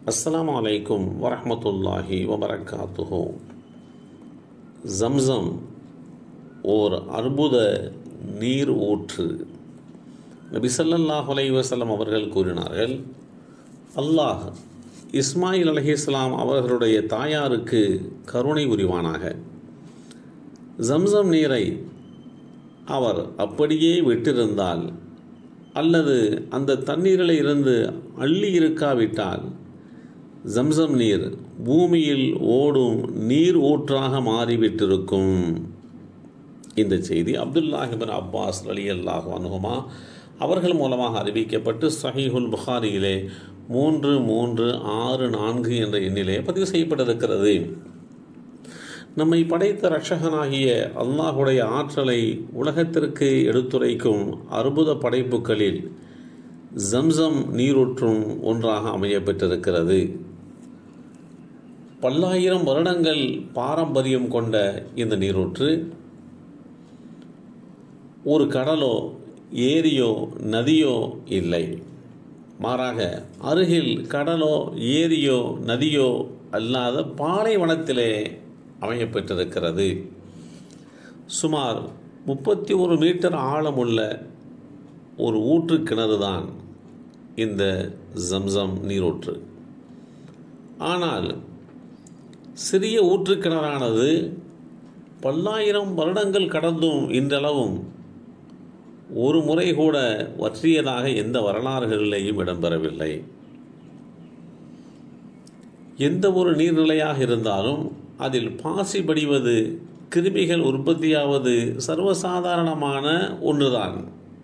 அஸ்ஸலாமு அலைக்கும் வரஹ்மத்துல்லாஹி வபரகாத்துஹு ஜம்சம் ஓர் அற்புத நீர் ஊற்று நபி ஸல்லல்லாஹு அலைஹி வஸல்லம் அவர்கள் கூறினார்கள் அல்லாஹ் இஸ்மாயில் அலைஹிஸ்ஸலாம் அவர்களுடைய தாயாருக்கு கருணை உரிவானாக ஜம்சம் நீரை அவர் அப்படியே விட்டிருந்தால் அல்லது அந்த தண்ணீரில் இருந்து அள்ளி இருக்காவிட்டால் ஜம்சம் நீர் பூமியில் ஓடும் நீர் ஊற்றாக மாறிவிட்டிருக்கும் இந்த செய்தி அப்துல்லாஹிபின் அப்பாஸ் அலி அல்லாஹ் அனுகுமா அவர்கள் மூலமாக அறிவிக்கப்பட்டு சஹீஹுல் புகாரியிலே மூன்று மூன்று ஆறு நான்கு என்ற எண்ணிலே பதிவு செய்யப்பட்டிருக்கிறது நம்மை படைத்த ரட்சகனாகிய அல்லாஹுடைய ஆற்றலை உலகத்திற்கு எடுத்துரைக்கும் அற்புத படைப்புகளில் ஜம்சம் நீரூற்றும் ஒன்றாக அமைய பெற்றிருக்கிறது பல்லாயிரம் வருடங்கள் பாரம்பரியம் கொண்ட இந்த நீரூற்று ஒரு கடலோ ஏரியோ நதியோ இல்லை மாறாக அருகில் கடலோ ஏரியோ நதியோ அல்லாத பாலைவனத்திலே அமையப்பெற்றிருக்கிறது சுமார் முப்பத்தி ஒரு மீட்டர் ஆழமுள்ள ஒரு ஊற்று கிணறு தான் இந்த ஜம்சம் நீரூற்று ஆனால் சிறிய ஊற்று கிணறானது பல்லாயிரம் வருடங்கள் கடந்தும் இன்றளவும் ஒரு முறை கூட வற்றியதாக எந்த வரலாறுகளிலேயும் இடம்பெறவில்லை எந்த ஒரு நீர்நிலையாக இருந்தாலும் அதில் பாசி படிவது கிருமிகள் உற்பத்தியாவது சர்வசாதாரணமான ஒன்றுதான்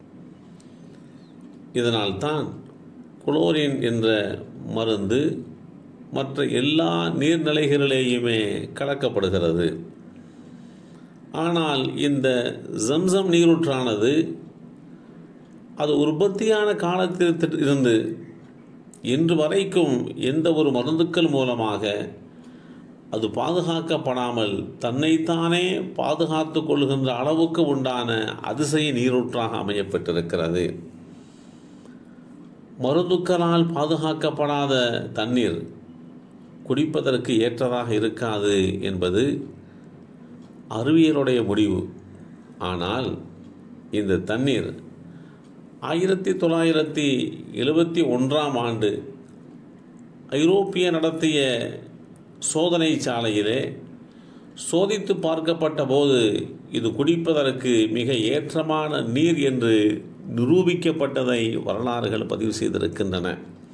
இதனால்தான் குளோரின் என்ற மருந்து மற்ற எல்லா நீர்நிலைகளிலேயுமே கலக்கப்படுகிறது ஆனால் இந்த ஜம்சம் நீரூற்றானது அது உற்பத்தியான காலத்தில் இருந்து இன்று வரைக்கும் எந்த ஒரு மருந்துக்கள் மூலமாக அது பாதுகாக்கப்படாமல் தன்னைத்தானே பாதுகாத்து கொள்கின்ற அளவுக்கு உண்டான அதிசய நீரூற்றாக அமையப்பட்டிருக்கிறது மருந்துக்களால் பாதுகாக்கப்படாத தண்ணீர் குடிப்பதற்கு ஏற்றதாக இருக்காது என்பது அறிவியலுடைய முடிவு ஆனால் இந்த தண்ணீர் ஆயிரத்தி தொள்ளாயிரத்தி எழுபத்தி ஒன்றாம் ஆண்டு ஐரோப்பிய நடத்திய சோதனை சாலையிலே சோதித்து பார்க்கப்பட்ட போது இது குடிப்பதற்கு மிக ஏற்றமான நீர் என்று நிரூபிக்கப்பட்டதை வரலாறுகள் பதிவு செய்திருக்கின்றன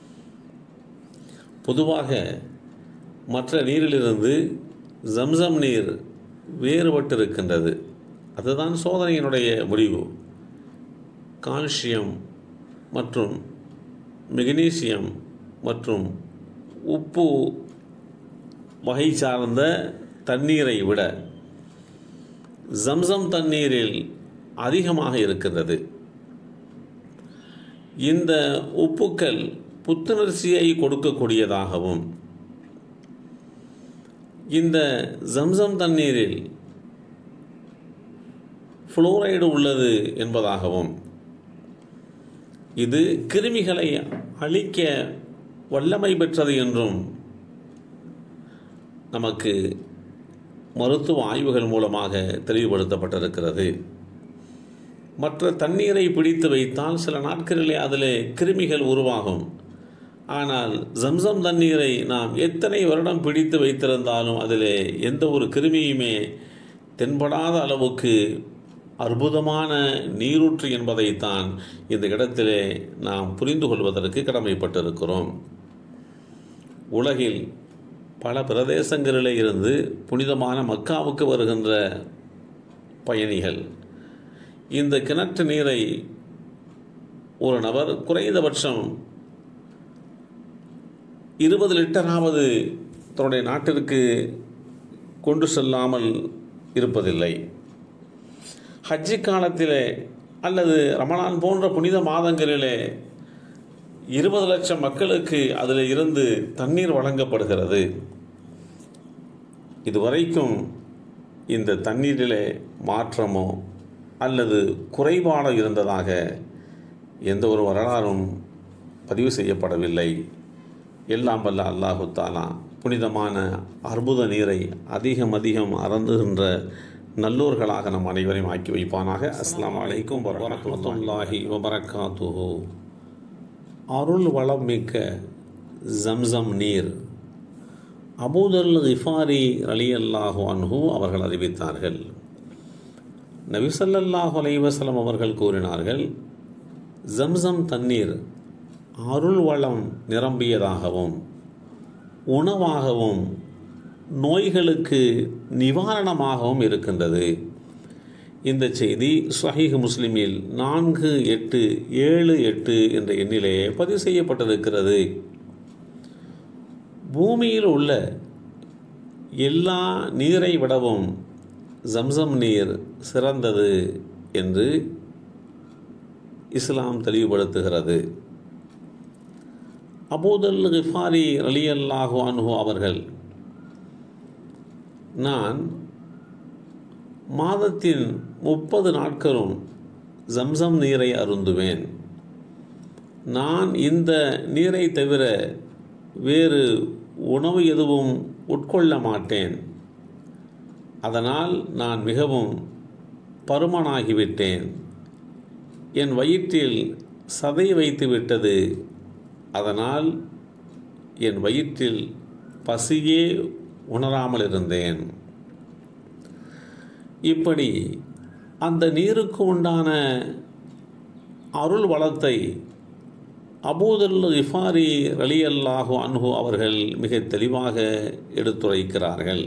பொதுவாக மற்ற நீரிலிருந்து ஜம்சம் நீர் வேறுபட்டிருக்கின்றது அதுதான் சோதனையினுடைய முடிவு கால்சியம் மற்றும் மெக்னீசியம் மற்றும் உப்பு வகை சார்ந்த தண்ணீரை விட ஜம்சம் தண்ணீரில் அதிகமாக இருக்கின்றது இந்த உப்புக்கள் புத்துணர்ச்சியை கொடுக்கக்கூடியதாகவும் இந்த ஜம்சம் தண்ணீரில் ஃப்ளோரைடு உள்ளது என்பதாகவும் இது கிருமிகளை அழிக்க வல்லமை பெற்றது என்றும் நமக்கு மருத்துவ ஆய்வுகள் மூலமாக தெளிவுபடுத்தப்பட்டிருக்கிறது மற்ற தண்ணீரை பிடித்து வைத்தால் சில நாட்களிலே அதில் கிருமிகள் உருவாகும் ஆனால் ஜம்சம் தண்ணீரை நாம் எத்தனை வருடம் பிடித்து வைத்திருந்தாலும் அதில் எந்த ஒரு கிருமியுமே தென்படாத அளவுக்கு அற்புதமான நீரூற்று என்பதைத்தான் இந்த இடத்திலே நாம் புரிந்து கொள்வதற்கு கடமைப்பட்டிருக்கிறோம் உலகில் பல பிரதேசங்களிலே இருந்து புனிதமான மக்காவுக்கு வருகின்ற பயணிகள் இந்த கிணற்று நீரை ஒரு நபர் குறைந்தபட்சம் இருபது லிட்டராவது தன்னுடைய நாட்டிற்கு கொண்டு செல்லாமல் இருப்பதில்லை ஹஜ்ஜி காலத்திலே அல்லது ரமலான் போன்ற புனித மாதங்களிலே இருபது லட்சம் மக்களுக்கு அதில் இருந்து தண்ணீர் வழங்கப்படுகிறது இதுவரைக்கும் இந்த தண்ணீரிலே மாற்றமோ அல்லது குறைபாடோ இருந்ததாக எந்த ஒரு வரலாறும் பதிவு செய்யப்படவில்லை எல்லாம் வல்ல அல்லாஹு தாலா புனிதமான அற்புத நீரை அதிகம் அதிகம் அறந்துகின்ற நல்லோர்களாக நம் அனைவரையும் ஆக்கி வைப்பானாக அஸ்ஸலாமு அலைக்கும் வரமத்துல்லாஹி வபரகாத்துஹு அருள் வளம் மிக்க ஜம்சம் நீர் அபூதல் இஃபாரி அலி அல்லாஹு அன்ஹு அவர்கள் அறிவித்தார்கள் நபிசல்லாஹு அலைவசலம் அவர்கள் கூறினார்கள் ஜம்சம் தண்ணீர் அருள் வளம் நிரம்பியதாகவும் உணவாகவும் நோய்களுக்கு நிவாரணமாகவும் இருக்கின்றது இந்த செய்தி ஸ்வஹீஹ் முஸ்லிமில் நான்கு எட்டு ஏழு எட்டு என்ற எண்ணிலே பதிவு செய்யப்பட்டிருக்கிறது பூமியில் உள்ள எல்லா நீரை விடவும் ஜம்சம் நீர் சிறந்தது என்று இஸ்லாம் தெளிவுபடுத்துகிறது அபூதல் கிஃபாரி அலி அல்லாஹு அன்ஹு அவர்கள் நான் மாதத்தின் முப்பது நாட்களும் ஜம்சம் நீரை அருந்துவேன் நான் இந்த நீரை தவிர வேறு உணவு எதுவும் உட்கொள்ள மாட்டேன் அதனால் நான் மிகவும் பருமனாகிவிட்டேன் என் வயிற்றில் சதை வைத்து விட்டது அதனால் என் வயிற்றில் பசியே உணராமல் இருந்தேன் இப்படி அந்த நீருக்கு உண்டான அருள் வளத்தை அபூதல் இஃபாரி அலி அல்லாஹு அன்ஹு அவர்கள் மிக தெளிவாக எடுத்துரைக்கிறார்கள்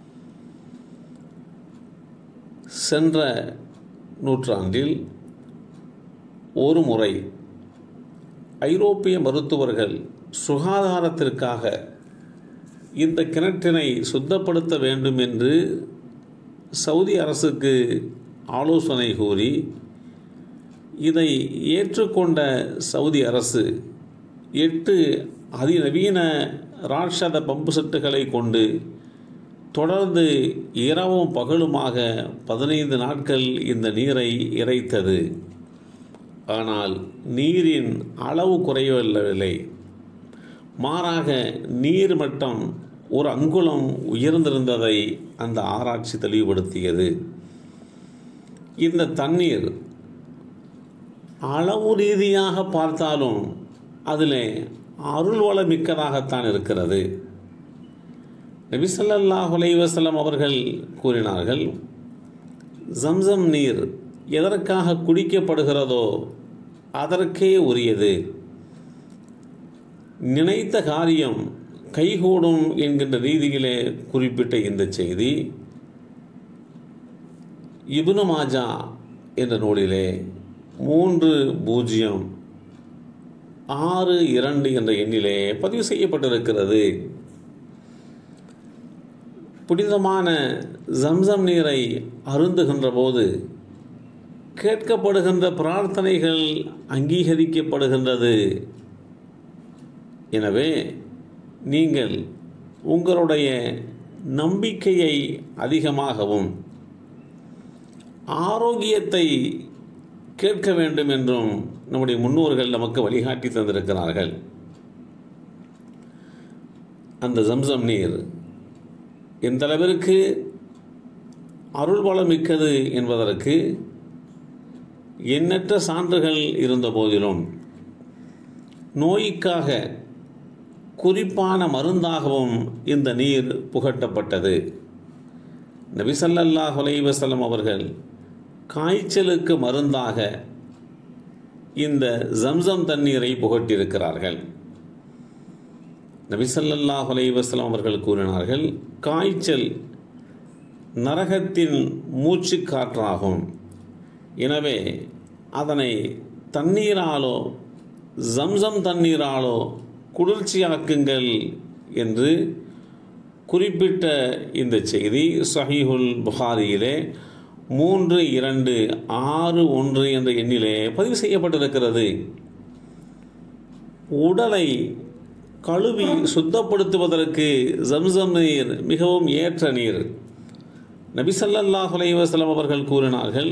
சென்ற நூற்றாண்டில் ஒரு முறை ஐரோப்பிய மருத்துவர்கள் சுகாதாரத்திற்காக இந்த கிணற்றினை சுத்தப்படுத்த வேண்டும் என்று சவுதி அரசுக்கு ஆலோசனை கூறி இதை ஏற்றுக்கொண்ட சவுதி அரசு எட்டு அதிநவீன ராட்சத பம்பு செட்டுகளை கொண்டு தொடர்ந்து இரவும் பகலுமாக பதினைந்து நாட்கள் இந்த நீரை இறைத்தது ஆனால் நீரின் அளவு குறையவில்லை மாறாக நீர் மட்டம் ஒரு அங்குலம் உயர்ந்திருந்ததை அந்த ஆராய்ச்சி தெளிவுபடுத்தியது இந்த தண்ணீர் அளவு ரீதியாக பார்த்தாலும் அதில் அருள் வளமிக்கதாகத்தான் இருக்கிறது நபிசல்லாஹ் அலைவசலம் அவர்கள் கூறினார்கள் ஜம்சம் நீர் எதற்காக குடிக்கப்படுகிறதோ அதற்கே உரியது நினைத்த காரியம் கைகூடும் என்கின்ற ரீதியிலே குறிப்பிட்ட இந்த செய்தி இபுனு மாஜா என்ற நூலிலே மூன்று பூஜ்ஜியம் ஆறு இரண்டு என்ற எண்ணிலே பதிவு செய்யப்பட்டிருக்கிறது புனிதமான ஜம்சம் நீரை அருந்துகின்ற போது கேட்கப்படுகின்ற பிரார்த்தனைகள் அங்கீகரிக்கப்படுகின்றது எனவே நீங்கள் உங்களுடைய நம்பிக்கையை அதிகமாகவும் ஆரோக்கியத்தை கேட்க வேண்டும் என்றும் நம்முடைய முன்னோர்கள் நமக்கு வழிகாட்டி தந்திருக்கிறார்கள் அந்த ஜம்சம் நீர் எந்த அளவிற்கு அருள் வளமிக்கது என்பதற்கு எண்ணற்ற சான்றுகள் இருந்த போதிலும் நோய்க்காக குறிப்பான மருந்தாகவும் இந்த நீர் புகட்டப்பட்டது நபிசல்லாஹ் அலைவசல்லம் அவர்கள் காய்ச்சலுக்கு மருந்தாக இந்த ஜம்சம் தண்ணீரை புகட்டியிருக்கிறார்கள் நபிசல்லாஹ் அலைவசலம் அவர்கள் கூறினார்கள் காய்ச்சல் நரகத்தின் மூச்சு காற்றாகும் எனவே அதனை தண்ணீராலோ ஜம்சம் தண்ணீராலோ குளிர்ச்சியாக்குங்கள் என்று குறிப்பிட்ட இந்த செய்தி சஹீஹுல் புகாரியிலே மூன்று இரண்டு ஆறு ஒன்று என்ற எண்ணிலே பதிவு செய்யப்பட்டிருக்கிறது உடலை கழுவி சுத்தப்படுத்துவதற்கு ஜம்சம் நீர் மிகவும் ஏற்ற நீர் நபிசல்லாஹ் அலைவசலம் அவர்கள் கூறினார்கள்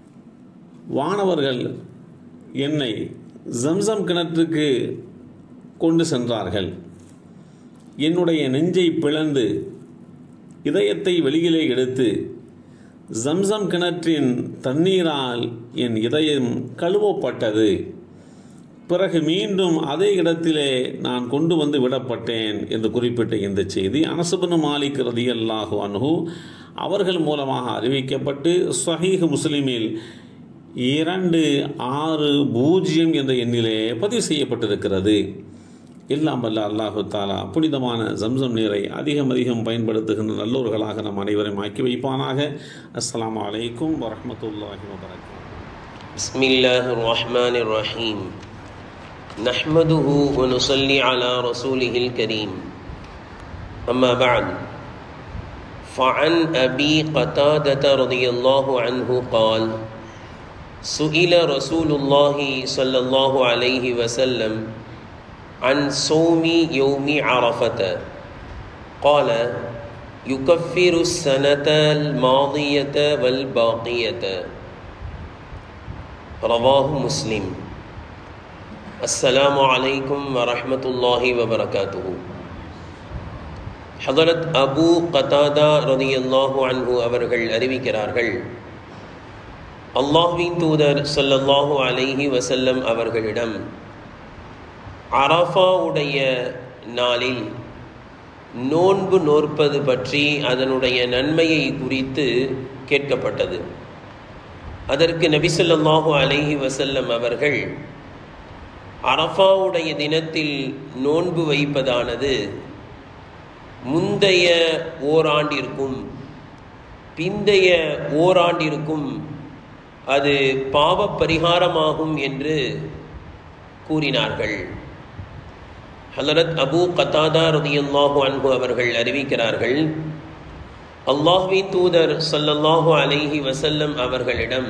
வானவர்கள் என்னை ஜம்சம் கிணற்றுக்கு கொண்டு சென்றார்கள் என்னுடைய நெஞ்சை பிளந்து இதயத்தை வெளியிலே எடுத்து ஜம்சம் கிணற்றின் தண்ணீரால் என் இதயம் கழுவப்பட்டது பிறகு மீண்டும் அதே இடத்திலே நான் கொண்டு வந்து விடப்பட்டேன் என்று குறிப்பிட்ட இந்த செய்தி அனசுபனு மாலிக் ரதி அல்லாஹு அன்ஹு அவர்கள் மூலமாக அறிவிக்கப்பட்டு சஹீஹ் முஸ்லிமில் இரண்டு ஆறு பூஜ்ஜியம் என்ற எண்ணிலே பதிவு செய்யப்பட்டிருக்கிறது எல்லாம் வல்ல அல்லாஹு தாலா புனிதமான ஜம்சம் நீரை அதிகம் அதிகம் பயன்படுத்துகின்ற நல்லோர்களாக நம் அனைவரையும் ஆக்கி வைப்பானாக அஸ்ஸலாமு அலைக்கும் வரஹ்மத்துல்லாஹி வபரகாத்துஹு بسم الله الرحمن الرحيم نحمده ونصلي على رسوله الكريم أما بعد فعن أبي قتادة رضي الله عنه قال سئل رسول الله صلى الله عليه وسلم عن صوم يوم عرفة قال يكفر السنة الماضية والباقية رواه مسلم السلام عليكم ورحمة الله وبركاته ஹதரத் அபு கதாதா ரதியல்லாஹு அன்ஹு அவர்கள் அறிவிக்கிறார்கள் அல்லாஹ்வின் தூதர் ஸல்லல்லாஹு அலைஹி வஸல்லம் அவர்களிடம் அரஃபாவுடைய நாளில் நோன்பு நோற்பது பற்றி அதனுடைய நன்மையை குறித்து கேட்கப்பட்டது அதற்கு நபி ஸல்லல்லாஹு அலைஹி வஸல்லம் அவர்கள் அரஃபாவுடைய தினத்தில் நோன்பு வைப்பதானது முந்தைய ஓராண்டிற்கும் பிந்தைய ஓராண்டிற்கும் அது பாவ பரிகாரமாகும் என்று கூறினார்கள் ஹலரத் அபு கத்தாதா ரதியல்லாஹு அன்பு அவர்கள் அறிவிக்கிறார்கள் அல்லாஹ்வின் தூதர் ஸல்லல்லாஹு அலைஹி வஸல்லம் அவர்களிடம்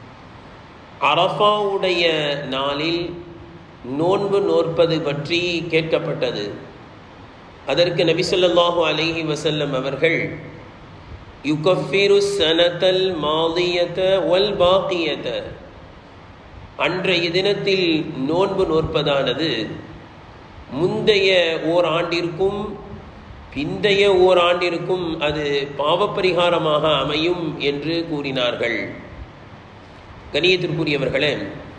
அரஃபாவுடைய நாளில் நோன்பு நோற்பது பற்றி கேட்கப்பட்டது அதற்கு நபி ஸல்லல்லாஹு அலைஹி வஸல்லம் அவர்கள் யுகஃபிரு சனத்தல் மாலியத வல் பாக்கியத அன்றைய தினத்தில் நோன்பு நோற்பதானது முந்தைய ஓர் ஆண்டிற்கும் பிந்தைய ஓர் ஆண்டிற்கும் அது பாவப்பரிகாரமாக அமையும் என்று கூறினார்கள் கணியத்திற்குரியவர்களே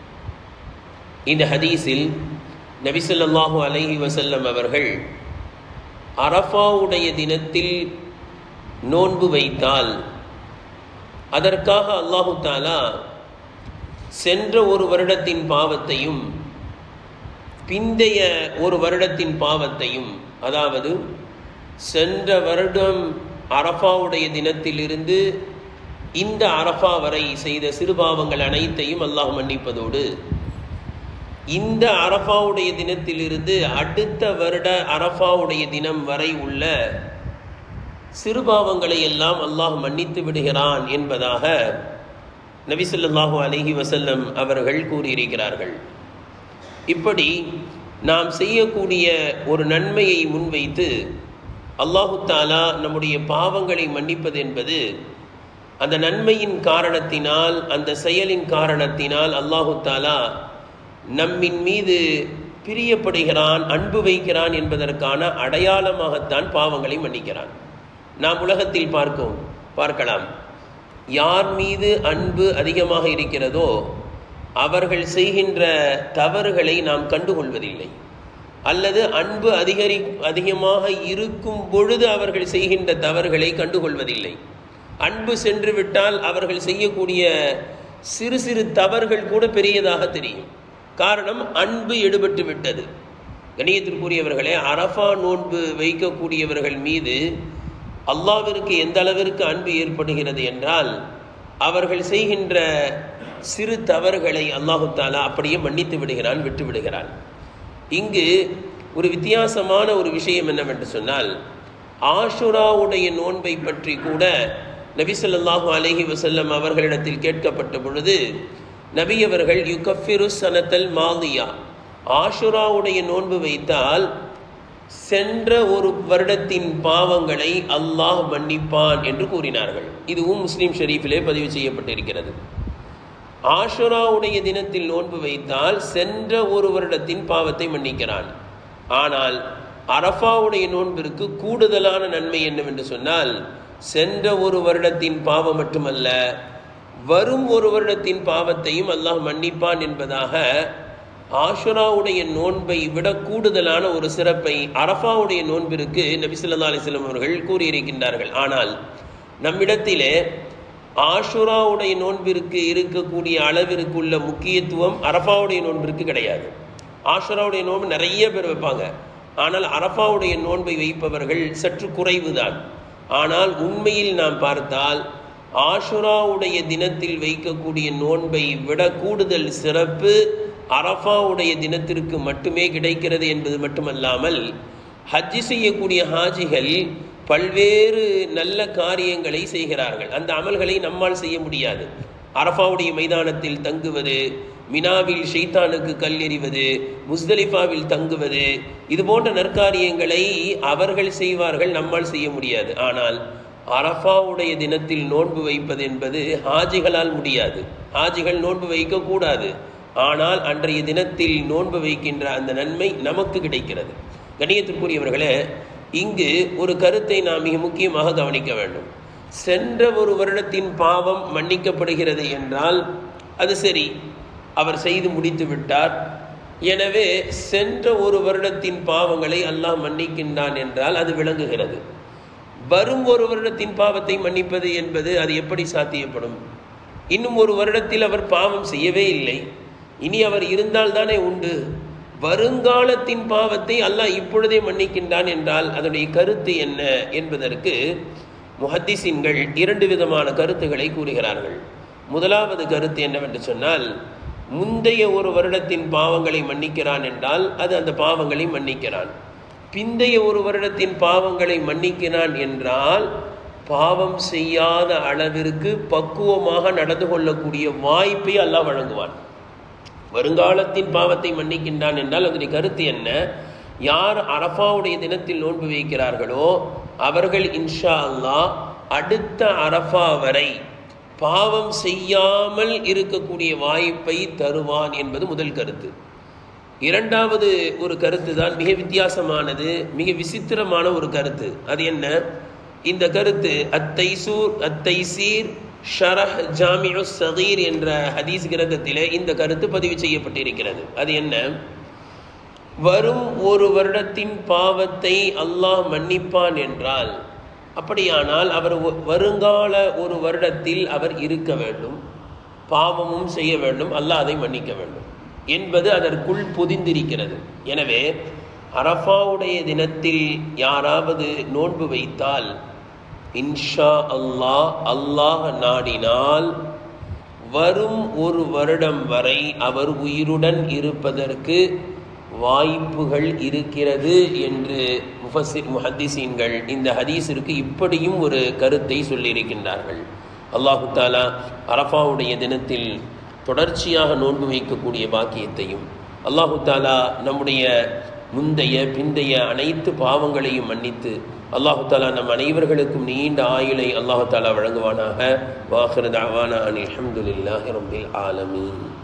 இந்த ஹதீஸில் நபிசல்லாஹு அலைஹி வசல்லம் அவர்கள் அரஃபாவுடைய தினத்தில் நோன்பு வைத்தால் அதற்காக அல்லாஹு தாலா சென்ற ஒரு வருடத்தின் பாவத்தையும் பிந்தைய ஒரு வருடத்தின் பாவத்தையும் அதாவது சென்ற வருடம் அரஃபாவுடைய தினத்திலிருந்து இந்த அரஃபா வரை செய்த சிறுபாவங்கள் அனைத்தையும் அல்லாஹ் மன்னிப்பதோடு இந்த அரஃபாவுடைய தினத்திலிருந்து அடுத்த வருட அரஃபாவுடைய தினம் வரை உள்ள சிறுபாவங்களை எல்லாம் அல்லாஹ் மன்னித்து விடுகிறான் என்பதாக நபிசல்லாஹு அலஹி வசல்லம் அவர்கள் கூறியிருக்கிறார்கள் இப்படி நாம் செய்யக்கூடிய ஒரு நன்மையை முன்வைத்து அல்லாஹு தாலா நம்முடைய பாவங்களை மன்னிப்பது என்பது அந்த நன்மையின் காரணத்தினால் அந்த செயலின் காரணத்தினால் அல்லாஹு தாலா நம்மின் மீது பிரியப்படுகிறான் அன்பு வைக்கிறான் என்பதற்கான அடையாளமாகத்தான் பாவங்களை மன்னிக்கிறான் நாம் உலகத்தில் பார்க்கும் பார்க்கலாம் யார் மீது அன்பு அதிகமாக இருக்கிறதோ அவர்கள் செய்கின்ற தவறுகளை நாம் கண்டுகொள்வதில்லை அல்லது அன்பு அதிகரி அதிகமாக இருக்கும் பொழுது அவர்கள் செய்கின்ற தவறுகளை கண்டுகொள்வதில்லை அன்பு சென்று விட்டால் அவர்கள் செய்யக்கூடிய சிறு சிறு தவறுகள் கூட பெரியதாக தெரியும் காரணம் அன்பு எடுபட்டு விட்டது கணியத்திற்குரியவர்களே அரஃபா நோன்பு வைக்கக்கூடியவர்கள் மீது அல்லாவிற்கு எந்த அளவிற்கு அன்பு ஏற்படுகிறது என்றால் அவர்கள் செய்கின்ற சிறு தவறுகளை அல்லாஹு தாலா அப்படியே மன்னித்து விடுகிறான் விட்டு விடுகிறான் இங்கு ஒரு வித்தியாசமான ஒரு விஷயம் என்னவென்று சொன்னால் ஆஷுராவுடைய நோன்பை பற்றி கூட நபி சொல்லாஹு அலஹி வசல்லம் அவர்களிடத்தில் கேட்கப்பட்ட பொழுது நபி அவர்கள் யுகஃபிரு சனத்தல் மாலியா ஆஷுராவுடைய நோன்பு வைத்தால் சென்ற ஒரு வருடத்தின் பாவங்களை அல்லாஹ் மன்னிப்பான் என்று கூறினார்கள் இதுவும் முஸ்லீம் ஷெரீஃபிலே பதிவு செய்யப்பட்டிருக்கிறது ஆஷுராவுடைய தினத்தில் நோன்பு வைத்தால் சென்ற ஒரு வருடத்தின் பாவத்தை மன்னிக்கிறான் ஆனால் அரஃபாவுடைய நோன்பிற்கு கூடுதலான நன்மை என்னவென்று சொன்னால் சென்ற ஒரு வருடத்தின் பாவம் மட்டுமல்ல வரும் ஒரு வருடத்தின் பாவத்தையும் அல்லாஹ் மன்னிப்பான் என்பதாக ஆஷுராவுடைய நோன்பை விட கூடுதலான ஒரு சிறப்பை அரஃபாவுடைய நோன்பிற்கு நபி ஸல்லல்லாஹு அலைஹி வஸல்லம் அவர்கள் கூறியிருக்கின்றார்கள் ஆனால் நம்மிடத்திலே ஆஷுராவுடைய நோன்பிற்கு இருக்கக்கூடிய அளவிற்கு உள்ள முக்கியத்துவம் அரஃபாவுடைய நோன்பிற்கு கிடையாது ஆஷுராவுடைய நோன்பு நிறைய பேர் வைப்பாங்க ஆனால் அரஃபாவுடைய நோன்பை வைப்பவர்கள் சற்று குறைவுதான் ஆனால் உண்மையில் நாம் பார்த்தால் ஆஷுராவுடைய தினத்தில் வைக்கக்கூடிய நோன்பை விட கூடுதல் சிறப்பு அரஃபாவுடைய தினத்திற்கு மட்டுமே கிடைக்கிறது என்பது மட்டுமல்லாமல் ஹஜ்ஜி செய்யக்கூடிய ஹாஜிகள் பல்வேறு நல்ல காரியங்களை செய்கிறார்கள் அந்த அமல்களை நம்மால் செய்ய முடியாது அரஃபாவுடைய மைதானத்தில் தங்குவது மினாவில் ஷெய்தானுக்கு கல் எறிவது முஸ்தலிஃபாவில் தங்குவது இது போன்ற நற்காரியங்களை அவர்கள் செய்வார்கள் நம்மால் செய்ய முடியாது ஆனால் அரஃபாவுடைய தினத்தில் நோன்பு வைப்பது என்பது ஹாஜிகளால் முடியாது ஹாஜிகள் நோன்பு வைக்கக்கூடாது ஆனால் அன்றைய தினத்தில் நோன்பு வைக்கின்ற அந்த நன்மை நமக்கு கிடைக்கிறது கணியத்திற்குரியவர்களே இங்கு ஒரு கருத்தை நாம் மிக முக்கியமாக கவனிக்க வேண்டும் சென்ற ஒரு வருடத்தின் பாவம் மன்னிக்கப்படுகிறது என்றால் அது சரி அவர் செய்து முடித்து விட்டார் எனவே சென்ற ஒரு வருடத்தின் பாவங்களை அல்லாஹ் மன்னிக்கின்றான் என்றால் அது விளங்குகிறது வரும் ஒரு வருடத்தின் பாவத்தை மன்னிப்பது என்பது அது எப்படி சாத்தியப்படும் இன்னும் ஒரு வருடத்தில் அவர் பாவம் செய்யவே இல்லை இனி அவர் இருந்தால் தானே உண்டு வருங்காலத்தின் பாவத்தை அல்லாஹ் இப்பொழுதே மன்னிக்கின்றான் என்றால் அதனுடைய கருத்து என்ன என்பதற்கு முஹத்திசின்கள் இரண்டு விதமான கருத்துக்களை கூறுகிறார்கள் முதலாவது கருத்து என்னவென்று சொன்னால் முந்தைய ஒரு வருடத்தின் பாவங்களை மன்னிக்கிறான் என்றால் அது அந்த பாவங்களை மன்னிக்கிறான் பிந்தைய ஒரு வருடத்தின் பாவங்களை மன்னிக்கிறான் என்றால் பாவம் செய்யாத அளவிற்கு பக்குவமாக நடந்து கொள்ளக்கூடிய வாய்ப்பை அல்லாஹ் வழங்குவான் வருங்காலத்தின் பாவத்தை மன்னிக்கின்றான் என்றால் அதனுடைய கருத்து என்ன யார் அரஃபாவுடைய தினத்தில் நோன்பு வைக்கிறார்களோ அவர்கள் இன்ஷா அல்லாஹ் அடுத்த அரஃபா வரை பாவம் செய்யாமல் இருக்கக்கூடிய வாய்ப்பை தருவான் என்பது முதல் கருத்து இரண்டாவது ஒரு கருத்து தான் மிக வித்தியாசமானது மிக விசித்திரமான ஒரு கருத்து அது என்ன இந்த கருத்து அத்தைசூர் அத்தைசீர் ஷரஹ் ஜாமியு சகீர் என்ற ஹதீஸ் கிரந்தத்திலே இந்த கருத்து பதிவு செய்யப்பட்டிருக்கிறது அது என்ன வரும் ஒரு வருடத்தின் பாவத்தை அல்லாஹ் மன்னிப்பான் என்றால் அப்படியானால் அவர் ஒ- வருங்கால ஒரு வருடத்தில் அவர் இருக்க வேண்டும் பாவமும் செய்ய வேண்டும் அல்லாஹ் அதை மன்னிக்க வேண்டும் என்பது அதற்குள் பொதிந்திருக்கிறது எனவே அரஃபாவுடைய தினத்தில் யாராவது நோன்பு வைத்தால் இன்ஷா அல்லாஹ் அல்லாஹ் நாடினால் வரும் ஒரு வருடம் வரை அவர் உயிருடன் இருப்பதற்கு வாய்ப்புகள் இருக்கிறது என்று முஃபஸிர் முஹத்திசீன்கள் இந்த ஹதீஸிற்கு இப்படியும் ஒரு கருத்தை சொல்லியிருக்கின்றார்கள் அல்லாஹு தாலா அரஃபாவுடைய தினத்தில் தொடர்ச்சியாக நோன்பு வைக்கக்கூடிய பாக்கியத்தையும் அல்லாஹு தாலா நம்முடைய முந்தைய பிந்தைய அனைத்து பாவங்களையும் மன்னித்து அல்லாஹு தாலா நம் அனைவர்களுக்கும் நீண்ட ஆயுளை அல்லாஹு தாலா வழங்குவானாக வாஹிர தாவானா அனில் அல்ஹம்துலில்லாஹி ரப்பில் ஆலமீன்